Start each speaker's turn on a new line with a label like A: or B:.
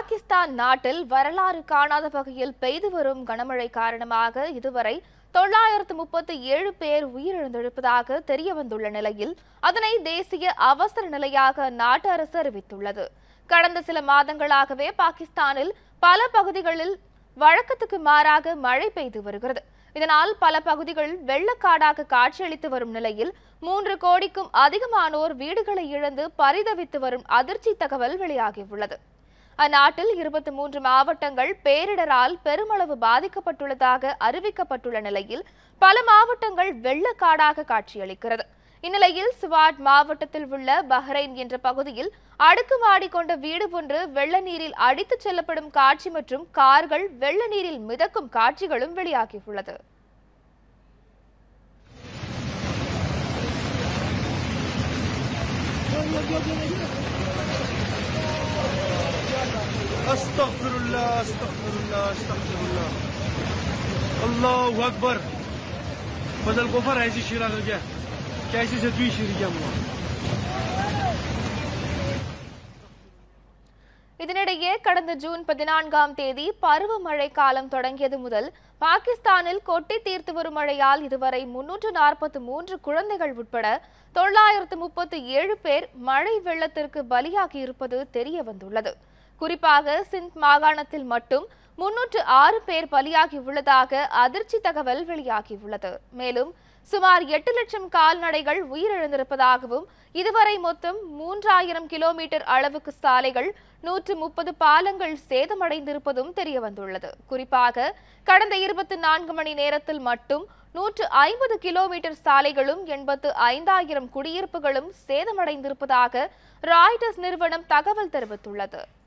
A: பாகிஸ்தான் நாட்டில் வரலாறு காணாத வகையில் பெய்து வரும் கனமழை காரணமாக இதுவரை தொள்ளாயிரத்து முப்பத்தி ஏழு பேர் உயிரிழந்திருப்பதாக தெரிய வந்துள்ள நிலையில் அதனை தேசிய அவசர நிலையாக அந்நாட்டு அரசு அறிவித்துள்ளது கடந்த சில மாதங்களாகவே பாகிஸ்தானில் பல பகுதிகளில் வழக்கத்துக்கு மாறாக மழை பெய்து வருகிறது இதனால் பல பகுதிகள் வெள்ளக்காடாக காட்சியளித்து வரும் நிலையில் மூன்று கோடிக்கும் அதிகமானோர் வீடுகளை இழந்து பரிதவித்து வரும் அதிர்ச்சி தகவல் வெளியாகியுள்ளது அந்நாட்டில் இருபத்தி மூன்று மாவட்டங்கள் பேரிடரால் பெருமளவு பாதிக்கப்பட்டுள்ளதாக அறிவிக்கப்பட்டுள்ள நிலையில் பல மாவட்டங்கள் வெள்ளக்காடாக காட்சியளிக்கிறது இந்நிலையில் சுவாட் மாவட்டத்தில் உள்ள பஹ்ரைன் என்ற பகுதியில் அடுக்குமாடி கொண்ட வீடு ஒன்று வெள்ள நீரில் அடித்துச் செல்லப்படும் காட்சி மற்றும் கார்கள் வெள்ள நீரில் மிதக்கும் காட்சிகளும் வெளியாகியுள்ளது
B: استغفر الله استغفر الله استغفر الله الله اکبر بدل گفر ایسی شیرا گیا کیسی سے دوی شیر گیا
A: இதனிடையே கடந்த ஜூன் பதினான்காம் தேதி பருவமழை காலம் தொடங்கியது முதல் பாகிஸ்தானில் கொட்டி தீர்த்து வரும் மழையால் இதுவரை முன்னூற்று நாற்பத்தி மூன்று குழந்தைகள் உட்பட தொள்ளாயிரத்து முப்பத்தி ஏழு பேர் மழை வெள்ளத்திற்கு பலியாகி இருப்பது தெரிய வந்துள்ளது குறிப்பாக சிந்த் மாகாணத்தில் மட்டும் முன்னூற்று ஆறு பேர் பலியாகி உள்ளதாக அதிர்ச்சி தகவல் வெளியாகியுள்ளது மேலும் சுமார் எட்டு லட்சம் கால்நடைகள் உயிரிழந்திருப்பதாகவும் இதுவரை மொத்தம் மூன்றாயிரம் கிலோமீட்டர் அளவுக்கு சாலைகள் நூற்று முப்பது பாலங்கள் சேதமடைந்திருப்பதும் தெரிய வந்துள்ளது குறிப்பாக கடந்த இருபத்தி நான்கு மணி நேரத்தில் மட்டும் நூற்று ஐம்பது கிலோமீட்டர் சாலைகளும் எண்பத்து ஐந்தாயிரம் குடியிருப்புகளும் சேதமடைந்திருப்பதாக ராய்டர்ஸ் நிறுவனம் தகவல் தெரிவித்துள்ளது